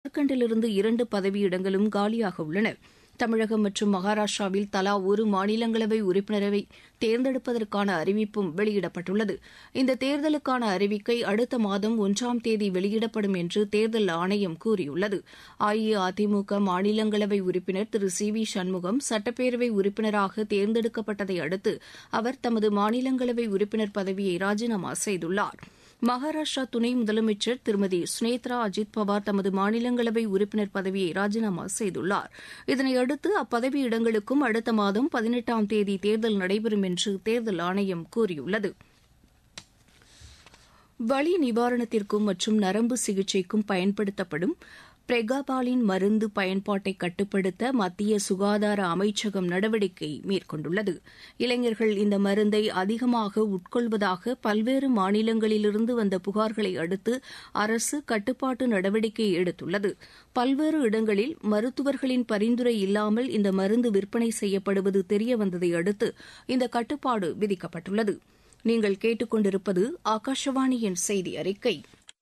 ஜார்க்கண்டிலிருந்து இரண்டு பதவியிடங்களும் காலியாக உள்ளன தமிழகம் மற்றும் மகாராஷ்டிராவில் தலா ஒரு மாநிலங்களவை உறுப்பினரை தேர்ந்தெடுப்பதற்கான அறிவிப்பும் வெளியிடப்பட்டுள்ளது இந்த தேர்தலுக்கான அறிவிக்கை அடுத்த மாதம் ஒன்றாம் தேதி வெளியிடப்படும் என்று தேர்தல் ஆணையம் கூறியுள்ளது அஇஅதிமுக மாநிலங்களவை உறுப்பினர் திரு சி வி சண்முகம் சட்டப்பேரவை உறுப்பினராக தேர்ந்தெடுக்கப்பட்டதை அடுத்து அவர் தமது மாநிலங்களவை உறுப்பினர் பதவியை ராஜினாமா செய்துள்ளார் மகாராஷ்டிரா துணை முதலமைச்சர் திருமதி சுனேத்ரா அஜித் பவார் தமது மாநிலங்களவை உறுப்பினர் பதவியை ராஜினாமா செய்துள்ளார் இதனையடுத்து அப்பதவி இடங்களுக்கும் அடுத்த மாதம் பதினெட்டாம் தேதி தேர்தல் நடைபெறும் என்று தேர்தல் ஆணையம் கூறியுள்ளது வலி நிவாரணத்திற்கும் மற்றும் நரம்பு சிகிச்சைக்கும் பயன்படுத்தப்படும் பிரெகாபாலின் மருந்து பயன்பாட்டை கட்டுப்படுத்த மத்திய சுகாதார அமைச்சகம் நடவடிக்கை மேற்கொண்டுள்ளது இளைஞர்கள் இந்த மருந்தை அதிகமாக உட்கொள்வதாக பல்வேறு மாநிலங்களிலிருந்து வந்த புகார்களை அடுத்து அரசு கட்டுப்பாட்டு நடவடிக்கை எடுத்துள்ளது பல்வேறு இடங்களில் மருத்துவர்களின் பரிந்துரை இல்லாமல் இந்த மருந்து விற்பனை செய்யப்படுவது தெரியவந்ததை அடுத்து இந்த கட்டுப்பாடு விதிக்கப்பட்டுள்ளது நீங்கள் கேட்டுக்கொண்டிருப்பது ஆகாஷவாணியின் செய்தி அறிக்கை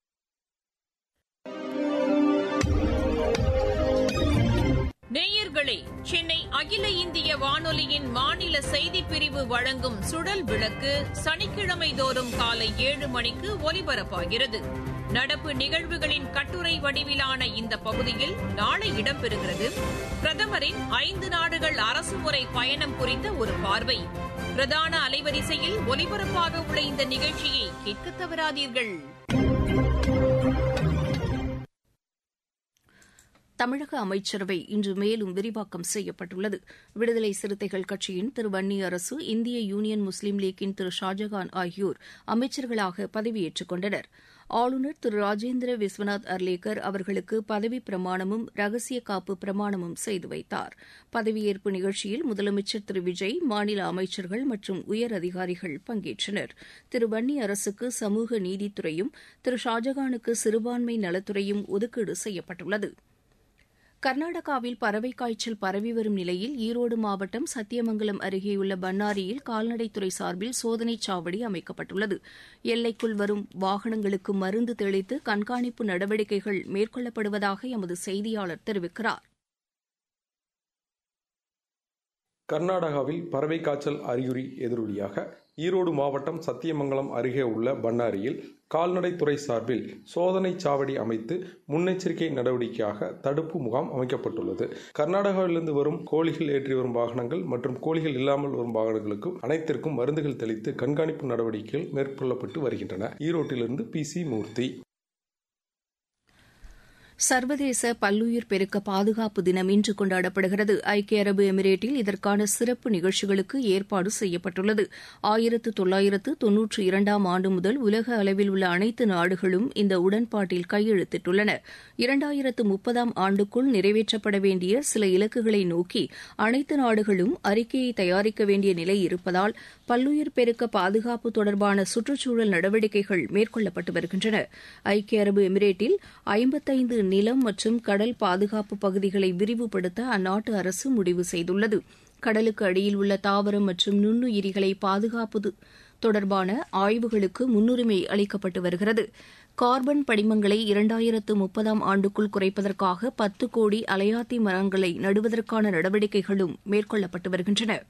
நேயர்களே சென்னை அகில இந்திய வானொலியின் மாநில செய்திப் பிரிவு வழங்கும் சுழல் விளக்கு சனிக்கிழமை தோறும் காலை ஏழு மணிக்கு ஒலிபரப்பாகிறது நடப்பு நிகழ்வுகளின் கட்டுரை வடிவிலான இந்த பகுதியில் நாளை இடம்பெறுகிறது பிரதமரின் ஐந்து நாடுகள் அரசுமுறை பயணம் குறித்த ஒரு பார்வை பிரதான அலைவரிசையில் ஒலிபரப்பாக உள்ள இந்த நிகழ்ச்சியை கேட்க தவறாதீர்கள் தமிழக அமைச்சரவை இன்று மேலும் விரிவாக்கம் செய்யப்பட்டுள்ளது விடுதலை சிறுத்தைகள் கட்சியின் திரு வன்னி அரசு இந்திய யூனியன் முஸ்லீம் லீக்கின் திரு ஷாஜகான் ஆகியோர் அமைச்சர்களாக பதவியேற்றுக் கொண்டனர் ஆளுநர் திரு ராஜேந்திர விஸ்வநாத் அர்லேக்கர் அவர்களுக்கு பதவி பிரமாணமும் ரகசிய காப்பு பிரமாணமும் செய்து வைத்தார் பதவியேற்பு நிகழ்ச்சியில் முதலமைச்சர் திரு விஜய் மாநில அமைச்சர்கள் மற்றும் உயர் அதிகாரிகள் பங்கேற்றனர் திரு வன்னி அரசுக்கு சமூக நீதித்துறையும் திரு ஷாஜகானுக்கு சிறுபான்மை நலத்துறையும் ஒதுக்கீடு செய்யப்பட்டுள்ளது கர்நாடகாவில் பறவை காய்ச்சல் பரவி வரும் நிலையில் ஈரோடு மாவட்டம் சத்தியமங்கலம் அருகேயுள்ள பன்னாரியில் கால்நடைத்துறை சார்பில் சோதனைச் சாவடி அமைக்கப்பட்டுள்ளது எல்லைக்குள் வரும் வாகனங்களுக்கு மருந்து தெளித்து கண்காணிப்பு நடவடிக்கைகள் மேற்கொள்ளப்படுவதாக எமது செய்தியாளர் தெரிவிக்கிறார் கர்நாடகாவில் பறவை காய்ச்சல் அறிகுறி எதிரொலியாக ஈரோடு மாவட்டம் சத்தியமங்கலம் அருகே உள்ள பன்னாரியில் கால்நடைத்துறை சார்பில் சோதனை சாவடி அமைத்து முன்னெச்சரிக்கை நடவடிக்கையாக தடுப்பு முகாம் அமைக்கப்பட்டுள்ளது கர்நாடகாவிலிருந்து வரும் கோழிகள் ஏற்றி வரும் வாகனங்கள் மற்றும் கோழிகள் இல்லாமல் வரும் வாகனங்களுக்கும் அனைத்திற்கும் மருந்துகள் தெளித்து கண்காணிப்பு நடவடிக்கைகள் மேற்கொள்ளப்பட்டு வருகின்றன ஈரோட்டிலிருந்து பி சி மூர்த்தி சர்வதேச பல்லுயிர் பெருக்க பாதுகாப்பு தினம் இன்று கொண்டாடப்படுகிறது ஐக்கிய அரபு எமிரேட்டில் இதற்கான சிறப்பு நிகழ்ச்சிகளுக்கு ஏற்பாடு செய்யப்பட்டுள்ளது ஆயிரத்து தொள்ளாயிரத்து தொன்னூற்றி இரண்டாம் ஆண்டு முதல் உலக அளவில் உள்ள அனைத்து நாடுகளும் இந்த உடன்பாட்டில் கையெழுத்திட்டுள்ளன இரண்டாயிரத்து முப்பதாம் ஆண்டுக்குள் நிறைவேற்றப்பட வேண்டிய சில இலக்குகளை நோக்கி அனைத்து நாடுகளும் அறிக்கையை தயாரிக்க வேண்டிய நிலை இருப்பதால் பல்லுயிர் பெருக்க பாதுகாப்பு தொடர்பான சுற்றுச்சூழல் நடவடிக்கைகள் மேற்கொள்ளப்பட்டு வருகின்றன ஐக்கிய அரபு எமிரேட்டில் ஐம்பத்தைந்து நிலம் மற்றும் கடல் பாதுகாப்பு பகுதிகளை விரிவுபடுத்த அந்நாட்டு அரசு முடிவு செய்துள்ளது கடலுக்கு அடியில் உள்ள தாவரம் மற்றும் நுண்ணுயிரிகளை பாதுகாப்பது தொடர்பான ஆய்வுகளுக்கு முன்னுரிமை அளிக்கப்பட்டு வருகிறது கார்பன் படிமங்களை இரண்டாயிரத்து முப்பதாம் ஆண்டுக்குள் குறைப்பதற்காக பத்து கோடி அலையாத்தி மரங்களை நடுவதற்கான நடவடிக்கைகளும் மேற்கொள்ளப்பட்டு வருகின்றன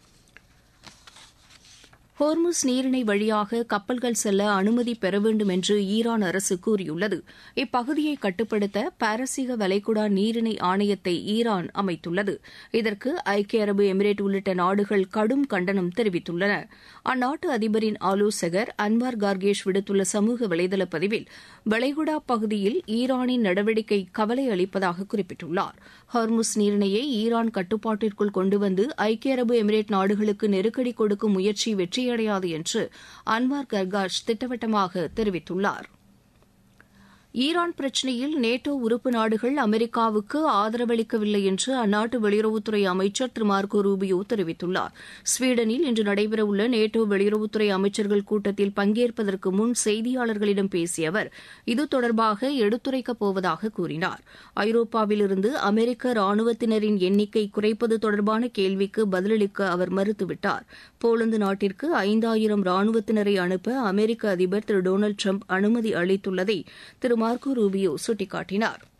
ஹோர்முஸ் நீரிணை வழியாக கப்பல்கள் செல்ல அனுமதி பெற வேண்டும் என்று ஈரான் அரசு கூறியுள்ளது இப்பகுதியை கட்டுப்படுத்த பாரசீக வளைகுடா நீரிணை ஆணையத்தை ஈரான் அமைத்துள்ளது இதற்கு ஐக்கிய அரபு எமிரேட் உள்ளிட்ட நாடுகள் கடும் கண்டனம் தெரிவித்துள்ளன அந்நாட்டு அதிபரின் ஆலோசகர் அன்வார் கார்கேஷ் விடுத்துள்ள சமூக வலைதள பதிவில் வளைகுடா பகுதியில் ஈரானின் நடவடிக்கை கவலை அளிப்பதாக குறிப்பிட்டுள்ளார் ஹார்முஸ் நீரிணையை ஈரான் கட்டுப்பாட்டிற்குள் கொண்டுவந்து ஐக்கிய அரபு எமிரேட் நாடுகளுக்கு நெருக்கடி கொடுக்கும் முயற்சி வெற்றியடையாது என்று அன்வார் கர்காஷ் திட்டவட்டமாக தெரிவித்துள்ளார் ஈரான் பிரச்சினையில் நேட்டோ உறுப்பு நாடுகள் அமெரிக்காவுக்கு ஆதரவளிக்கவில்லை என்று அந்நாட்டு வெளியுறவுத்துறை அமைச்சர் திரு மார்கோ ரூபியோ தெரிவித்துள்ளார் ஸ்வீடனில் இன்று நடைபெறவுள்ள நேட்டோ வெளியுறவுத்துறை அமைச்சர்கள் கூட்டத்தில் பங்கேற்பதற்கு முன் செய்தியாளர்களிடம் பேசிய அவர் இது தொடர்பாக எடுத்துரைக்கப் போவதாக கூறினார் ஐரோப்பாவிலிருந்து அமெரிக்க ராணுவத்தினரின் எண்ணிக்கை குறைப்பது தொடர்பான கேள்விக்கு பதிலளிக்க அவர் மறுத்துவிட்டார் போலந்து நாட்டிற்கு ஐந்தாயிரம் ராணுவத்தினரை அனுப்ப அமெரிக்க அதிபர் திரு டொனால்டு ட்ரம்ப் அனுமதி அளித்துள்ளதை திரு மார்கோ ரூபியோ சுட்டிக்காட்டினார்